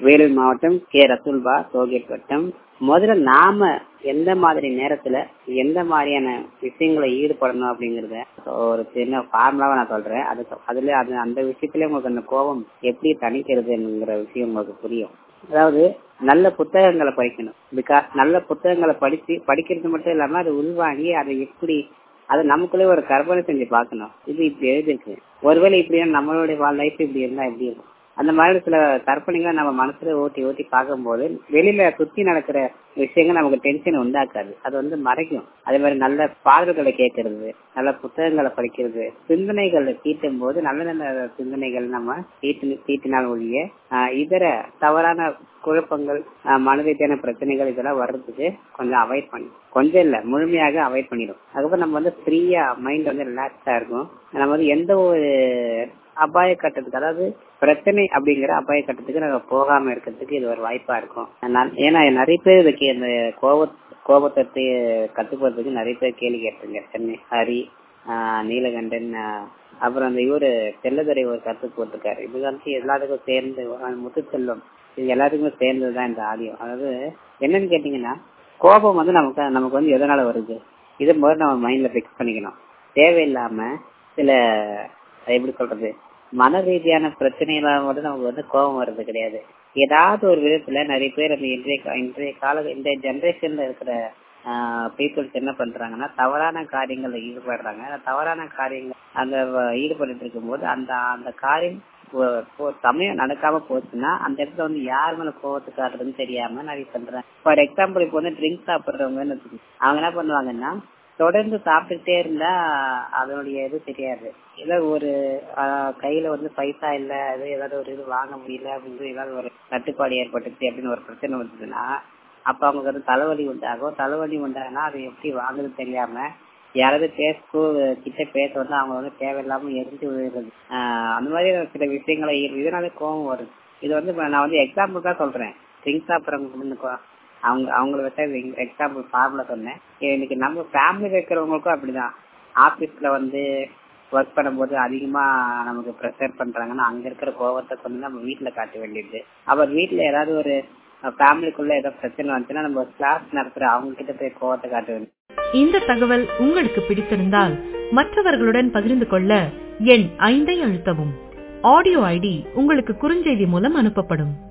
வேலூர் மாவட்டம் K ரசூல்பா tollgate வட்டம் முதல்ல நாம எந்த மாதிரி நேரத்துல எந்த மாதிரியான விஷயங்களை ஈடுபடணும் அப்படிங்கறத ஒரு சின்ன ஃபார்முலாவை நான் சொல்றேன் அதுக்கு அதுல அது அந்த விஷயத்துல உங்களுக்கு அந்த கோபம் எப்படி தணிக்கிறதுங்கிற விஷயம் உங்களுக்கு புரியும் அதாவது நல்ல புத்தகங்களை படிக்கணும் பிகாஸ் நல்ல புத்தகங்களை படிச்சு படிக்கிறது மட்டும் இல்லாம அதை உள்வாங்கி அதை எப்படி அதை நமக்குள்ளே ஒரு கற்பனை செஞ்சு பார்க்கணும் இது இப்படி எழுதிருக்கு ஒருவேளை இப்படி நம்மளுடைய லைஃப் இப்படி இருந்தா எப்படி இருக்கும் அந்த மாதிரி சில கற்பனைகளை நம்ம மனசுல ஓட்டி ஓட்டி பார்க்கும்போது வெளியில சுத்தி நடக்கிற விஷயங்கள் நமக்கு டென்ஷன் உண்டாக்காது அது வந்து மறைக்கும் அதே மாதிரி நல்ல பாடல்களை கேட்கறது நல்ல புத்தகங்களை படிக்கிறது சிந்தனைகளை தீட்டும் போது நல்ல நல்ல சிந்தனைகள் நம்ம தீட்டு தீட்டினால் ஒழிய இதர தவறான குழப்பங்கள் மன ரீதியான பிரச்சனைகள் இதெல்லாம் வர்றதுக்கு கொஞ்சம் அவாய்ட் பண்ணி கொஞ்சம் இல்ல முழுமையாக அவாய்ட் பண்ணிடும் அதுக்கப்புறம் நம்ம வந்து ஃப்ரீயா மைண்ட் வந்து ரிலாக்ஸா இருக்கும் நம்ம வந்து எந்த ஒரு அபாய கட்டத்துக்கு அதாவது பிரச்சனை அப்படிங்கிற அபாய கட்டத்துக்கு நம்ம போகாம இருக்கிறதுக்கு இது ஒரு வாய்ப்பா இருக்கும் ஏன்னா நிறைய பேர் இதுக்கு இந்த கோப கோபத்தை கட்டுப்படுறதுக்கு நிறைய பேர் கேள்வி கேட்டுருங்க சென்னை ஹரி நீலகண்டன் அப்புறம் அந்த இவரு செல்லதுரை ஒரு கருத்து போட்டிருக்காரு இது வந்து எல்லாத்துக்கும் சேர்ந்து முத்துச்செல்வம் இது எல்லாத்துக்குமே சேர்ந்ததுதான் இந்த ஆடியோ அதாவது என்னன்னு கேட்டீங்கன்னா கோபம் வந்து நமக்கு நமக்கு வந்து எதனால வருது இதை முதல்ல நம்ம மைண்ட்ல பிக்ஸ் பண்ணிக்கணும் தேவையில்லாம சில எப்படி சொல்றது மன ரீதியான பிரச்சனைகளால மட்டும் நமக்கு வந்து கோபம் வர்றது கிடையாது ஏதாவது ஒரு விதத்துல நிறைய பேர் அந்த இன்றைய இன்றைய கால இந்த ஜென்ரேஷன்ல இருக்கிற பீப்புள்ஸ் என்ன பண்றாங்கன்னா தவறான காரியங்கள்ல ஈடுபடுறாங்க அந்த தவறான காரியங்கள் அந்த ஈடுபட்டு இருக்கும் போது அந்த அந்த காரியம் சமயம் நடக்காம போச்சுன்னா அந்த இடத்துல வந்து யார் மேல கோவத்தை காட்டுறதுன்னு தெரியாம நிறைய பண்றாங்க ஃபார் எக்ஸாம்பிள் இப்போ வந்து ட்ரிங்க் சாப்பிடுறவங்கன்னு அவங்க என்ன பண்ணுவாங்கன்னா தொடர்ந்து சாப்பிட்டுட்டே இருந்தா அதனுடைய இது தெரியாது ஏதோ ஒரு கையில வந்து பைசா இல்ல அது ஏதாவது ஒரு இது வாங்க முடியல அப்படின்னு ஏதாவது ஒரு தட்டுப்பாடு ஏற்பட்டுச்சு அப்படின்னு ஒரு பிரச்சனை வந்ததுன்னா அப்ப அவங்களுக்கு வந்து தலைவலி உண்டாகும் தலைவலி உண்டாகுனா அது எப்படி வாங்குறது தெரியாம யாராவது பேச கிட்ட பேச வந்து அவங்க வந்து தேவையில்லாம எரிஞ்சு விழுறது அந்த மாதிரி சில விஷயங்களை இதனால கோபம் வருது இது வந்து நான் வந்து எக்ஸாம்பிள் தான் சொல்றேன் ட்ரிங்க் சாப்பிட்றவங்க அவங்க அவங்கள வச்சா எக்ஸாம்பிள் ஃபார்ம்ல சொன்னேன் இன்னைக்கு நம்ம ஃபேமிலி இருக்கிறவங்களுக்கும் அப்படிதான் ஆபீஸ்ல வந்து ஒர்க் பண்ணும்போது அதிகமா நமக்கு ப்ரெஷர் பண்றாங்கன்னா அங்க இருக்கிற கோவத்தை கொண்டு நம்ம வீட்டுல காட்ட வேண்டியது அப்புறம் வீட்டுல ஏதாவது ஒரு ஃபேமிலிக்குள்ள ஏதாவது பிரச்சனை வந்துச்சுன்னா நம்ம கிளாஸ் நடத்துற அவங்க கிட்ட போய் கோவத்தை காட்ட வேண்டியது இந்த தகவல் உங்களுக்கு பிடித்திருந்தால் மற்றவர்களுடன் பகிர்ந்து கொள்ள எண் ஐந்தை அழுத்தவும் ஆடியோ ஐடி உங்களுக்கு குறுஞ்செய்தி மூலம் அனுப்பப்படும்